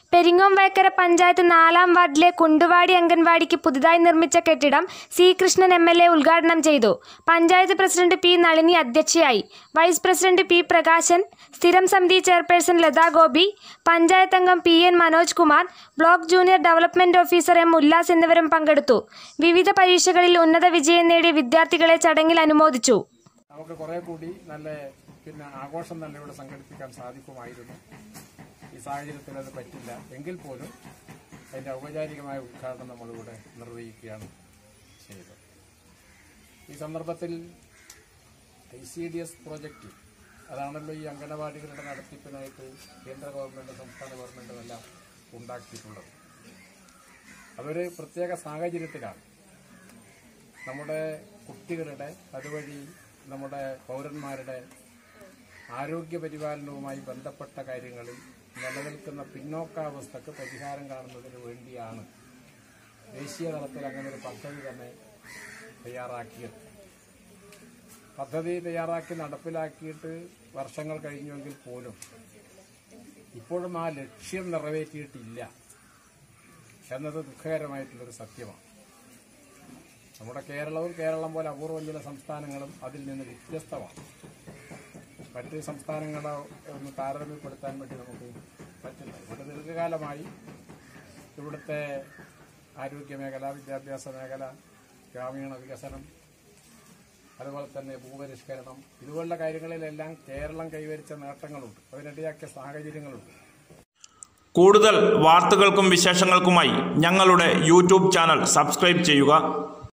പെരിങ്ങോംവയക്കര പഞ്ചായത്ത് നാലാം വാർഡിലെ കുണ്ടുവാടി അംഗൻവാടിക്ക് പുതുതായി നിർമ്മിച്ച കെട്ടിടം C Krishnan M L A ഉദ്ഘാടനം ചെയ്തു പഞ്ചായത്ത് പ്രസിഡന്റ് പി നളിനി അധ്യക്ഷയായി വൈസ് പ്രസിഡന്റ് പി പ്രകാശൻ സ്ഥിരം സമിതി ചെയർപേഴ്സൺ ലതാ ഗോപി പഞ്ചായത്ത് അംഗം P N Manoj Kumar block junior development officer M Ullas എന്നിവരും പങ്കെടുത്തു വിവിധ പരീക്ഷകളിൽ ഉന്നത വിജയം നേടിയ വിദ്യാർത്ഥികളെ ചടങ്ങിൽ അനുമോദിച്ചു നമുക്ക് കുറെ കൂടി നല്ല പിന്നെ ആഘോഷം തന്നെ ഇവിടെ സംഘടിപ്പിക്കാൻ സാധിക്കുമായിരുന്നു ഈ സാഹചര്യത്തിൽ അത് പറ്റില്ല എങ്കിൽ പോലും അതിന്റെ ഔപചാരികമായ ഉദ്ഘാടനം നമ്മളിവിടെ നിർവഹിക്കുകയാണ് ചെയ്തത് ഈ സന്ദർഭത്തിൽ I C D S project അതാണല്ലോ ഈ അംഗനവാടികളുടെ നടത്തിപ്പിനായിട്ട് കേന്ദ്ര ഗവൺമെന്റ് സംസ്ഥാന ഗവൺമെന്റും എല്ലാം ഉണ്ടാക്കിയിട്ടുള്ളത് അതൊരു പ്രത്യേക സാഹചര്യത്തിലാണ് നമ്മുടെ കുട്ടികളുടെ അതുവഴി നമ്മുടെ പൗരന്മാരുടെ ആരോഗ്യ പരിപാലനവുമായി ബന്ധപ്പെട്ട കാര്യങ്ങളിൽ നിലനിൽക്കുന്ന പിന്നോക്കാവസ്ഥക്ക് പരിഹാരം കാണുന്നതിന് വേണ്ടിയാണ് ദേശീയ തലത്തിൽ അങ്ങനെ ഒരു പദ്ധതി തന്നെ തയ്യാറാക്കിയത് പദ്ധതി തയ്യാറാക്കി നടപ്പിലാക്കിയിട്ട് വർഷങ്ങൾ കഴിഞ്ഞുവെങ്കിൽ പോലും ഇപ്പോഴും ആ ലക്ഷ്യം നിറവേറ്റിയിട്ടില്ല എന്നത് ദുഃഖകരമായിട്ടുള്ളൊരു സത്യമാണ് നമ്മുടെ കേരളവും കേരളം പോലെ അപൂർവം ചില സംസ്ഥാനങ്ങളും അതിൽ നിന്ന് വ്യത്യസ്തമാണ് മറ്റ് സംസ്ഥാനങ്ങളെ ഒന്ന് താരതമ്യപ്പെടുത്താൻ വേണ്ടി നമുക്ക് പറ്റില്ല ഇവിടെ ദീർഘകാലമായി ഇവിടുത്തെ ആരോഗ്യ മേഖല വിദ്യാഭ്യാസ മേഖല ഗ്രാമീണ വികസനം അതുപോലെ തന്നെ ഭൂപരിഷ്കരണം ഇതുപോലുള്ള കാര്യങ്ങളിലെല്ലാം കേരളം കൈവരിച്ച നേട്ടങ്ങളുണ്ട് അതിനിടയാക്കിയ സാഹചര്യങ്ങളുണ്ട് കൂടുതൽ വാർത്തകൾക്കും വിശേഷങ്ങൾക്കുമായി ഞങ്ങളുടെ യൂട്യൂബ് ചാനൽ സബ്സ്ക്രൈബ് ചെയ്യുക